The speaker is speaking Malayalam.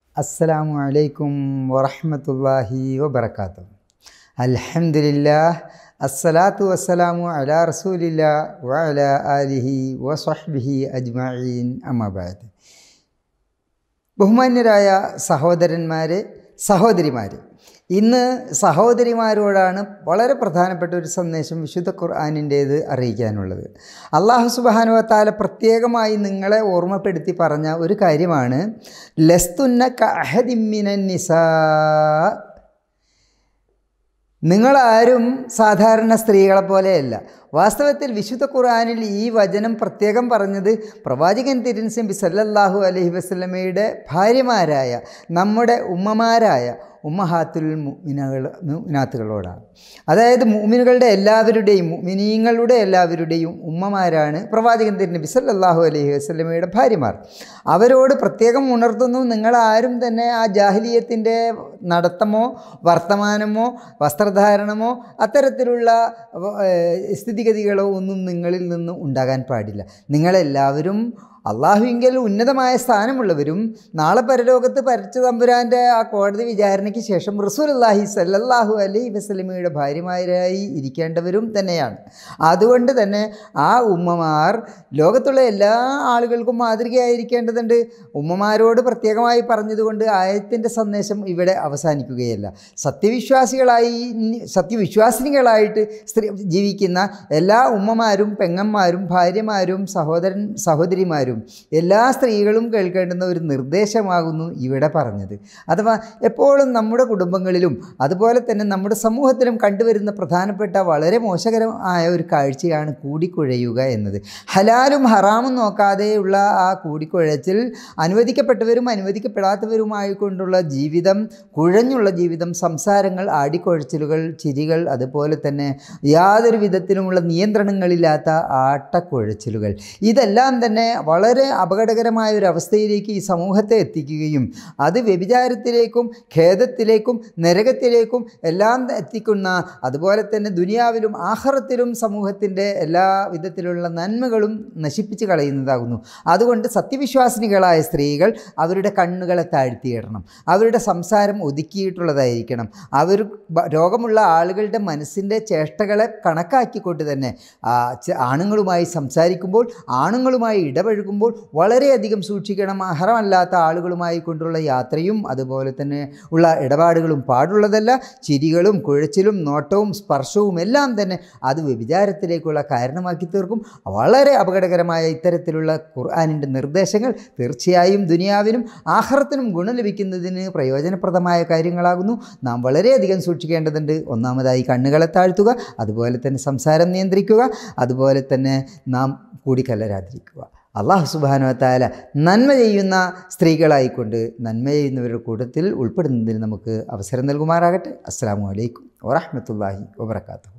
അസ്സലാമു അലൈക്കും വറഹ്മത്തുള്ളാഹി വബർക്കാത്തു അൽഹംദുലില്ലാ അസ്സലാത്തു വസ്സലാമു അലാ റസൂലില്ലാ വഅല ആലിഹി വസ്വഹ്ബിഹി അജ്മഈൻ അമ്മബാദ് ബഹുമാന്യരായ സഹോദരന്മാരെ സഹോദരിമാരെ ഇന്ന് സഹോദരിമാരോടാണ് വളരെ പ്രധാനപ്പെട്ട ഒരു സന്ദേശം വിശുദ്ധ ഖുർആാനിൻ്റേത് അറിയിക്കാനുള്ളത് അള്ളാഹു സുബാനുവത്താല പ്രത്യേകമായി നിങ്ങളെ ഓർമ്മപ്പെടുത്തി പറഞ്ഞ ഒരു കാര്യമാണ് ലസ്തുന്ന കഹദിമ്മിനൻ നിസാ നിങ്ങളാരും സാധാരണ സ്ത്രീകളെ പോലെയല്ല വാസ്തവത്തിൽ വിശുദ്ധ ഖുർആാനിൽ ഈ വചനം പ്രത്യേകം പറഞ്ഞത് പ്രവാചകൻ തിരുൻസംബി സല്ലല്ലാഹു അലൈഹി വസ്ലമയുടെ ഭാര്യമാരായ നമ്മുടെ ഉമ്മമാരായ ഉമ്മഹാത്തുൽ മുമിനകൾ മുമിനാത്തുകളോടാണ് അതായത് മുമിനുകളുടെ എല്ലാവരുടെയും മുമിനീങ്ങളുടെ എല്ലാവരുടെയും ഉമ്മമാരാണ് പ്രവാചകൻ തിരുനബി സല്ലല്ലാഹു അലൈഹി വസ്ലമയുടെ ഭാര്യമാർ അവരോട് പ്രത്യേകം ഉണർത്തുന്നു നിങ്ങളാരും തന്നെ ആ ജാഹിലീയത്തിൻ്റെ നടത്തമോ വർത്തമാനമോ വസ്ത്രധാരണമോ അത്തരത്തിലുള്ള സ്ഥിതിഗതികളോ ഒന്നും നിങ്ങളിൽ നിന്ന് ഉണ്ടാകാൻ പാടില്ല നിങ്ങളെല്ലാവരും അള്ളാഹുവിങ്കിൽ ഉന്നതമായ സ്ഥാനമുള്ളവരും നാളെ പരലോകത്ത് പരച്ച തമ്പുരാൻ്റെ ആ കോടതി വിചാരണയ്ക്ക് ശേഷം റസൂൽ അള്ളാഹി സല്ലല്ലാഹു അലൈഹി വസ്ലമയുടെ ഭാര്യമാരായി ഇരിക്കേണ്ടവരും തന്നെയാണ് അതുകൊണ്ട് തന്നെ ആ ഉമ്മമാർ ലോകത്തുള്ള എല്ലാ ആളുകൾക്കും മാതൃകയായിരിക്കേണ്ടതുണ്ട് ഉമ്മമാരോട് പ്രത്യേകമായി പറഞ്ഞതുകൊണ്ട് ആയത്തിൻ്റെ സന്ദേശം ഇവിടെ അവസാനിക്കുകയല്ല സത്യവിശ്വാസികളായി സത്യവിശ്വാസിനികളായിട്ട് സ്ത്രീ ജീവിക്കുന്ന എല്ലാ ഉമ്മമാരും പെങ്ങന്മാരും ഭാര്യമാരും സഹോദരൻ സഹോദരിമാരും എല്ലാ സ്ത്രീകളും കേൾക്കേണ്ടുന്ന ഒരു നിർദ്ദേശമാകുന്നു ഇവിടെ പറഞ്ഞത് അഥവാ എപ്പോഴും നമ്മുടെ കുടുംബങ്ങളിലും അതുപോലെ തന്നെ നമ്മുടെ സമൂഹത്തിലും കണ്ടുവരുന്ന പ്രധാനപ്പെട്ട വളരെ മോശകരമായ ഒരു കാഴ്ചയാണ് കൂടിക്കുഴയുക എന്നത് ഹലാലും ഹറാമും നോക്കാതെയുള്ള ആ കൂടിക്കുഴച്ചിൽ അനുവദിക്കപ്പെട്ടവരും അനുവദിക്കപ്പെടാത്തവരുമായി കൊണ്ടുള്ള ജീവിതം കുഴഞ്ഞുള്ള ജീവിതം സംസാരങ്ങൾ ആടിക്കുഴച്ചിലുകൾ ചിരികൾ അതുപോലെ തന്നെ യാതൊരു വിധത്തിലുമുള്ള നിയന്ത്രണങ്ങളില്ലാത്ത ആട്ടക്കുഴച്ചിലുകൾ ഇതെല്ലാം തന്നെ വളരെ അപകടകരമായ ഒരു അവസ്ഥയിലേക്ക് ഈ സമൂഹത്തെ എത്തിക്കുകയും അത് വ്യഭിചാരത്തിലേക്കും ഖേദത്തിലേക്കും നരകത്തിലേക്കും എല്ലാം എത്തിക്കുന്ന അതുപോലെ തന്നെ ദുനിയാവിലും ആഹ്റത്തിലും സമൂഹത്തിൻ്റെ എല്ലാ വിധത്തിലുള്ള നന്മകളും നശിപ്പിച്ച് കളയുന്നതാകുന്നു അതുകൊണ്ട് സത്യവിശ്വാസിനികളായ സ്ത്രീകൾ അവരുടെ കണ്ണുകളെ താഴ്ത്തിയിടണം അവരുടെ സംസാരം ഒതുക്കിയിട്ടുള്ളതായിരിക്കണം അവർ രോഗമുള്ള ആളുകളുടെ മനസ്സിൻ്റെ ചേഷ്ടകളെ കണക്കാക്കിക്കൊണ്ട് തന്നെ ആണുങ്ങളുമായി സംസാരിക്കുമ്പോൾ ആണുങ്ങളുമായി ഇടപഴകുമ്പോൾ വളരെയധികം സൂക്ഷിക്കണം അഹറമല്ലാത്ത ആളുകളുമായി കൊണ്ടുള്ള യാത്രയും അതുപോലെ തന്നെ ഉള്ള ഇടപാടുകളും പാടുള്ളതല്ല ചിരികളും കുഴച്ചിലും നോട്ടവും സ്പർശവും എല്ലാം തന്നെ അത് വ്യഭിചാരത്തിലേക്കുള്ള കാരണമാക്കി തീർക്കും വളരെ അപകടകരമായ ഇത്തരത്തിലുള്ള ഖുർആാനിൻ്റെ നിർദ്ദേശങ്ങൾ തീർച്ചയായും ദുനിയാവിനും ആഹ്റത്തിനും ഗുണം ലഭിക്കുന്നതിന് പ്രയോജനപ്രദമായ കാര്യങ്ങളാകുന്നു നാം വളരെയധികം സൂക്ഷിക്കേണ്ടതുണ്ട് ഒന്നാമതായി കണ്ണുകളെ താഴ്ത്തുക അതുപോലെ തന്നെ സംസാരം നിയന്ത്രിക്കുക അതുപോലെ തന്നെ നാം കൂടിക്കലരാതിരിക്കുക അള്ളാഹു സുബാനുവത്തായ നന്മ ചെയ്യുന്ന സ്ത്രീകളായിക്കൊണ്ട് നന്മ ചെയ്യുന്നവരുടെ കൂട്ടത്തിൽ ഉൾപ്പെടുന്നതിന് നമുക്ക് അവസരം നൽകുമാറാകട്ടെ അസ്സാം വലൈക്കും വറഹമത്തല്ലാഹി വാബർക്കാത്തു